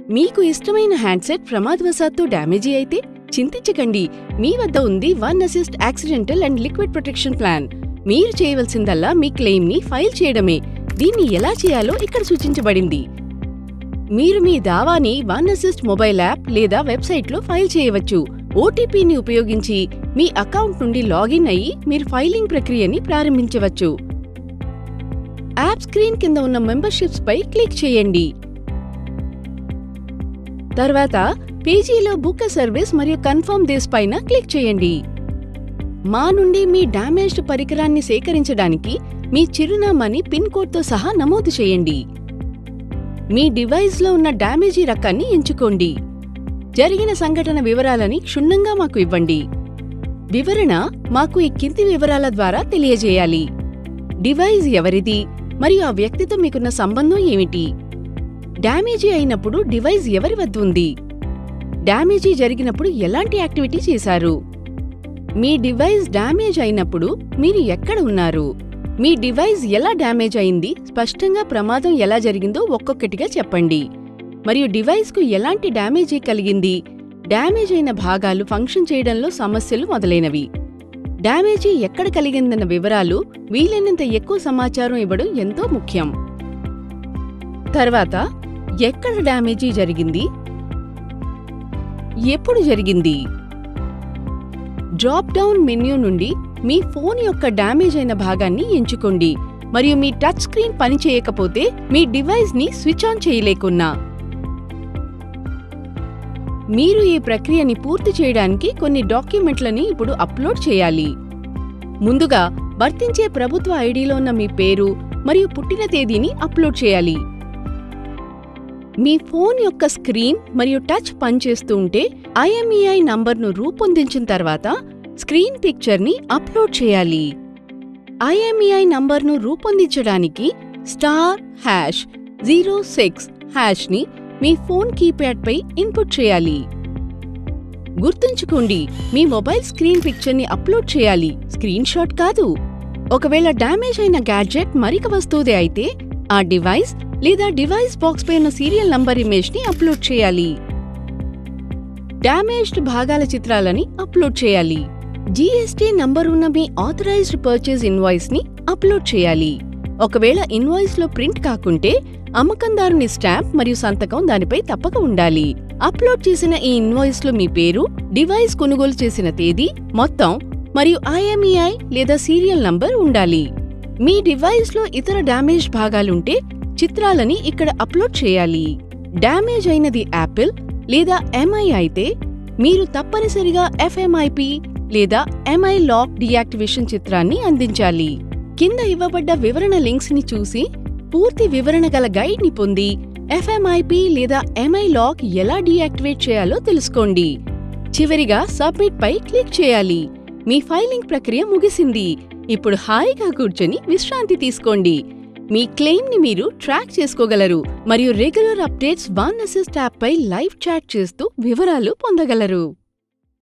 మీకు ఇష్టమైన హ్యాండ్సెట్ ప్రమాదవశాత్తు డ్యామేజీ అయితే చింతించకండి మీ వద్ద ఉంది OneAssist accidental and liquid protection plan మీరు చేయవలసిందల్లా మీ క్లెయిమ్ని ఫైల్ చేయడమే దీన్ని ఎలా చేయాలో ఇక్కడ సూచించబడింది మీరు మీ దావాని వన్ అసిస్ట్ మొబైల్ యాప్ లేదా వెబ్సైట్లో ఫైల్ చేయవచ్చు ఓటీపీని ఉపయోగించి మీ అకౌంట్ నుండి లాగిన్ అయ్యి మీరు ఫైలింగ్ ప్రక్రియని ప్రారంభించవచ్చు యాప్ స్క్రీన్ కింద ఉన్న మెంబర్షిప్స్ పై క్లిక్ చేయండి తర్వాత పేజీలో బుక్ ఎ సర్వీస్ మరియు కన్ఫర్మ్ దిస్ పైన క్లిక్ చేయండి మా నుండి మీ డ్యామేజ్డ్ పరికరాన్ని సేకరించడానికి మీ చిరునామాని పిన్ కోడ్తో సహా నమోదు చేయండి మీ డివైస్లో ఉన్న డ్యామేజీ రకాన్ని ఎంచుకోండి జరిగిన సంఘటన వివరాలని క్షుణ్ణంగా మాకు ఇవ్వండి వివరణ మాకు ఈ కింది వివరాల ద్వారా తెలియజేయాలి డివైస్ ఎవరిది మరియు ఆ వ్యక్తితో మీకున్న సంబంధం ఏమిటి డ్యామేజీ అయినప్పుడు డివైస్ ఎవరి వద్ద ఉంది డ్యామేజీ జరిగినప్పుడు ఎలాంటి యాక్టివిటీ చేశారు మీ డివైస్ డ్యామేజ్ అయినప్పుడు మీరు ఎక్కడ ఉన్నారు మీ డివైస్ ఎలా డ్యామేజ్ అయింది స్పష్టంగా ప్రమాదం ఎలా జరిగిందో ఒక్కొక్కటిగా చెప్పండి మరియు డివైస్కు ఎలాంటి డ్యామేజీ కలిగింది డ్యామేజ్ అయిన భాగాలు ఫంక్షన్ చేయడంలో సమస్యలు మొదలైనవి డ్యామేజీ ఎక్కడ కలిగిందన్న వివరాలు వీలైనంత ఎక్కువ సమాచారం ఇవ్వడం ఎంతో ముఖ్యం తర్వాత ఎక్కడ డ్యామేజీ జరిగింది ఎప్పుడు జరిగింది డ్రాప్ డౌన్ మెన్యూ నుండి మీ ఫోన్ యొక్క డ్యామేజ్ అయిన భాగాన్ని ఎంచుకోండి మరియు మీ టచ్ స్క్రీన్ పనిచేయకపోతే మీ డివైస్ ని స్విచ్ ఆన్ చేయలేకున్నా మీరు ఈ ప్రక్రియని పూర్తి చేయడానికి కొన్ని డాక్యుమెంట్లని ఇప్పుడు అప్లోడ్ చేయాలి ముందుగా వర్తించే ప్రభుత్వ ఐడిలో ఉన్న మీ పేరు మరియు పుట్టిన తేదీని అప్లోడ్ చేయాలి మీ ఫోన్ యొక్క స్క్రీన్ మరియు టచ్ పనిచేస్తూ ఉంటే ఐఎంఈఐ నంబర్ను రూపొందించిన తర్వాత స్క్రీన్ పిక్చర్ని అప్లోడ్ చేయాలి ఐఎంఈఐ నంబర్ను రూపొందించడానికి స్టార్ హ్యాష్ జీరో సిక్స్ హ్యాష్ని మీ ఫోన్ కీప్యాడ్పై ఇన్పుట్ చేయాలి గుర్తుంచుకోండి మీ మొబైల్ స్క్రీన్ పిక్చర్ని అప్లోడ్ చేయాలి స్క్రీన్ షాట్ కాదు ఒకవేళ డ్యామేజ్ అయిన గ్యాడ్జెట్ మరిక వస్తువుదే అయితే ఆ డివైస్ లేదా డివైస్ బాక్స్ పై ఉన్న సీరియల్ నంబర్ ఇమేజ్ ని అప్లోడ్ చేయాలి డ్యామేజ్డ్ భాగాల చిత్రాలని అప్లోడ్ చేయాలి జీఎస్టీ నంబర్ ఉన్న మీ ఆథరైజ్డ్ పర్చేజ్ ఇన్వాయిస్ ని అప్లోడ్ చేయాలి ఒకవేళ ఇన్వాయిస్ లో ప్రింట్ కాకుంటే అమ్మకందారుని స్టాంప్ మరియు సంతకం దానిపై తప్పక ఉండాలి అప్లోడ్ చేసిన ఈ ఇన్వాయిస్ లో మీ పేరు డివైస్ కొనుగోలు చేసిన తేదీ మొత్తం మరియు ఐఎంఈఐ లేదా సీరియల్ నంబర్ ఉండాలి మీ డివైస్ లో ఇతర డ్యామేజ్ భాగాలుంటే చిత్రాలని ఇక్కడ అప్లోడ్ చేయాలి డ్యామేజ్ అయినది యాపిల్ లేదా ఎంఐ అయితే మీరు తప్పనిసరిగా ఎఫ్ఎంఐపి లేదా ఎంఐ లాక్ డియాక్టివేషన్ చిత్రాన్ని అందించాలి కింద ఇవ్వబడ్డ వివరణ లింక్స్ ని చూసి పూర్తి వివరణ గల గైడ్ ని పొంది ఎఫ్ఎంఐపి లేదా ఎంఐ లాక్ ఎలా డియాక్టివేట్ చేయాలో తెలుసుకోండి చివరిగా సబ్మిట్ పై క్లిక్ చేయాలి మీ ఫైలింగ్ ప్రక్రియ ముగిసింది ఇప్పుడు హాయిగా కూర్చొని విశ్రాంతి తీసుకోండి మీ క్లెయిమ్ ని మీరు ట్రాక్ చేసుకోగలరు మరియు regular updates OneAssist app పై లైవ్ చాట్ చేస్తూ వివరాలు పొందగలరు